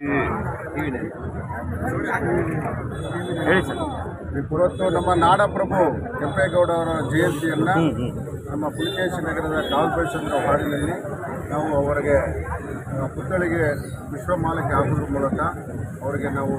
ಹೇಳಿ ಸರ್ ಇವತ್ತು ನಮ್ಮ ನಾಡಪ್ರಭು ಕೆಂಪೇಗೌಡ ಅವರ ಜಯಂತಿಯನ್ನು ನಮ್ಮ ಪುಲಿಕೇಶಿ ನಗರದ ಕಾರ್ಪೊರೇಷನ್ ವಾರ್ಡಿನಲ್ಲಿ ನಾವು ಅವರಿಗೆ ಆ, ಪುತ್ಥಳಿಗೆ ವಿಶ್ವಮಾಲಕ್ಕೆ ಹಾಕೋದ್ರ ಮೂಲಕ ಅವರಿಗೆ ನಾವು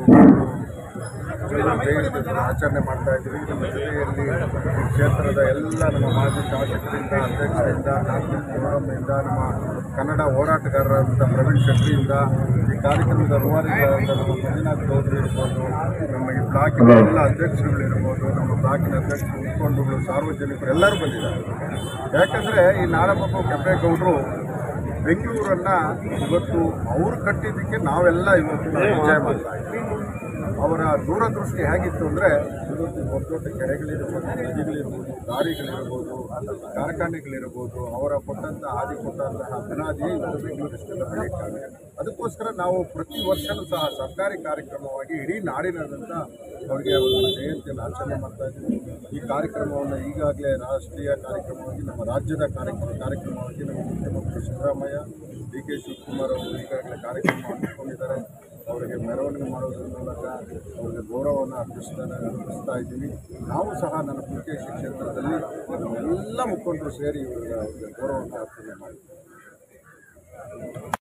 ಜಯಂತಿ ಆಚರಣೆ ಮಾಡ್ತಾ ಇದ್ದೀವಿ ನಮ್ಮ ಜೊತೆಯಲ್ಲಿ ಈ ಕ್ಷೇತ್ರದ ಎಲ್ಲ ನಮ್ಮ ಮಾಜಿ ಶಾಸಕರಿಂದ ಅಧ್ಯಕ್ಷರಿಂದ ನಾಗರಿಕ ಫೋರಮ್ನಿಂದ ನಮ್ಮ ಕನ್ನಡ ಹೋರಾಟಗಾರರಾದಂಥ ಪ್ರವೀಣ್ ಶೆಟ್ಟಿಯಿಂದ ಈ ಕಾರ್ಯಕ್ರಮದ ರೂವಾರಿಗಳಾದಂಥ ನಮ್ಮ ಮಂಜುನಾಥ್ ಗೌಡ್ರು ಇರ್ಬೋದು ನಮ್ಮ ಈ ಬ್ಲಾಕಿನ ಎಲ್ಲ ಅಧ್ಯಕ್ಷರುಗಳಿರ್ಬೋದು ನಮ್ಮ ಬ್ಲಾಕಿನ ಅಧ್ಯಕ್ಷರು ಮುಖಂಡರುಗಳು ಸಾರ್ವಜನಿಕರು ಎಲ್ಲರೂ ಬಂದಿದ್ದಾರೆ ಯಾಕಂದರೆ ಈ ನಾಡಪ್ರಭು ಕೆಂಪೇಗೌಡರು ಬೆಂಗಳೂರನ್ನು ಇವತ್ತು ಅವರು ಕಟ್ಟಿದ್ದಕ್ಕೆ ನಾವೆಲ್ಲ ಇವತ್ತು ನಾವು ಎಂಜಾಯ್ ಮಾಡ್ತಾ ಇದ್ದೀವಿ ಅವರ ದೂರದೃಷ್ಟಿ ಹೇಗಿತ್ತು ಅಂದರೆ ಇವತ್ತು ದೊಡ್ಡ ದೊಡ್ಡ ಕೆರೆಗಳಿರ್ಬೋದು ನದಿಗಳಿರ್ಬೋದು ದಾರಿಗಳಿರ್ಬೋದು ಕಾರ್ಖಾನೆಗಳಿರ್ಬೋದು ಅವರ ಕೊಟ್ಟಂಥ ಹಾದಿ ಕೊಟ್ಟಂತಹ ಬುನಾದಿ ಇವತ್ತು ಬೆಂಗಳೂರಿಷ್ಟೆಲ್ಲ ಬೆಳೆಯಕ್ಕಾಗಿದೆ ಅದಕ್ಕೋಸ್ಕರ ನಾವು ಪ್ರತಿ ವರ್ಷವೂ ಸಹ ಸರ್ಕಾರಿ ಕಾರ್ಯಕ್ರಮವಾಗಿ ಇಡೀ ನಾಡಿನಾದ್ಯಂತ ಅವರಿಗೆ ಒಂದು ಜಯಂತಿಯನ್ನು ಆಚರಣೆ ಮಾಡ್ತಾ ಇದ್ದೀವಿ ಈ ಕಾರ್ಯಕ್ರಮವನ್ನು ಈಗಾಗಲೇ ರಾಷ್ಟ್ರೀಯ ಕಾರ್ಯಕ್ರಮವಾಗಿ ನಮ್ಮ ರಾಜ್ಯದ ಕಾರ್ಯಕ್ರಮ ಕಾರ್ಯಕ್ರಮವಾಗಿ ನಮ್ಮ ಮುಖ್ಯಮಂತ್ರಿ ಸಿದ್ದರಾಮಯ್ಯ ಡಿ ಕೆ ಶಿವಕುಮಾರ್ ಅವರು ಈಗಾಗಲೇ ಕಾರ್ಯಕ್ರಮ ಹಮ್ಮಿಕೊಂಡಿದ್ದಾರೆ ಅವರಿಗೆ ಮೆರವಣಿಗೆ ಮಾಡೋದ್ರ ಮೂಲಕ ಅವರಿಗೆ ಗೌರವವನ್ನು ಅರ್ಪಿಸ್ತಾ ಅರ್ಪಿಸ್ತಾ ಇದ್ದೀವಿ ನಾವು ಸಹ ನನ್ನ ಪುಲಿಕೇಶಿ ಕ್ಷೇತ್ರದಲ್ಲಿ ಎಲ್ಲ ಮುಖಂಡರು ಸೇರಿ ಇವರಿಗೆ ಅವರಿಗೆ ಗೌರವವನ್ನು ಅರ್ಪಣೆ ಮಾಡಿದ್ದೀವಿ